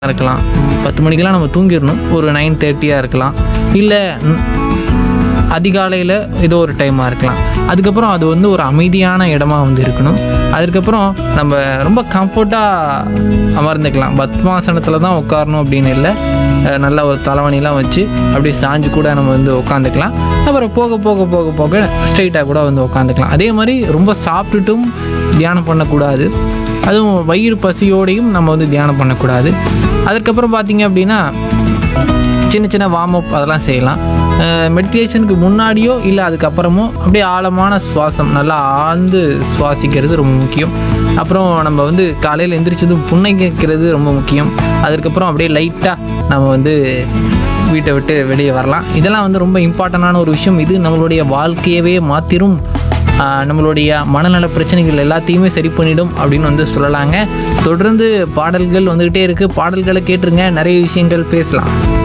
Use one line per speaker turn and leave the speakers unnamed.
இருக்கலாம் பத்து மணிக்கெல்லாம் நம்ம தூங்கிடணும் ஒரு நைன் தேர்ட்டியாக இருக்கலாம் இல்லை அதிகாலையில் ஏதோ ஒரு டைமாக இருக்கலாம் அதுக்கப்புறம் அது வந்து ஒரு அமைதியான இடமா வந்து இருக்கணும் அதுக்கப்புறம் நம்ம ரொம்ப கம்ஃபர்ட்டாக அமர்ந்துக்கலாம் பத்மாசனத்தில் தான் உட்காரணும் அப்படின்னு இல்லை அஹ் நல்ல ஒரு தலைவணிலாம் வச்சு அப்படியே சாஞ்சு கூட நம்ம வந்து உட்காந்துக்கலாம் அப்புறம் போக போக போக போக ஸ்ட்ரைட்டாக கூட வந்து உட்காந்துக்கலாம் அதே மாதிரி ரொம்ப சாப்பிட்டுட்டும் தியானம் பண்ணக்கூடாது அதுவும் வயிறு பசியோடையும் நம்ம வந்து தியானம் பண்ணக்கூடாது அதுக்கப்புறம் பார்த்தீங்க அப்படின்னா சின்ன சின்ன வார்ம் அப் அதெல்லாம் செய்யலாம் மெடிடேஷனுக்கு முன்னாடியோ இல்லை அதுக்கப்புறமோ அப்படியே ஆழமான சுவாசம் நல்லா ஆழ்ந்து சுவாசிக்கிறது ரொம்ப முக்கியம் அப்புறம் நம்ம வந்து காலையில் எந்திரிச்சதும் புன்னகைக்கிறது ரொம்ப முக்கியம் அதுக்கப்புறம் அப்படியே லைட்டாக நம்ம வந்து வீட்டை விட்டு வெளியே வரலாம் இதெல்லாம் வந்து ரொம்ப இம்பார்ட்டண்டான ஒரு விஷயம் இது நம்மளுடைய வாழ்க்கையவே மாற்றிரும் ஆஹ் நம்மளுடைய மனநல பிரச்சனைகள் எல்லாத்தையுமே சரி பண்ணிடும் அப்படின்னு வந்து சொல்லலாங்க தொடர்ந்து பாடல்கள் வந்துக்கிட்டே இருக்குது பாடல்களை கேட்டுருங்க நிறைய விஷயங்கள் பேசலாம்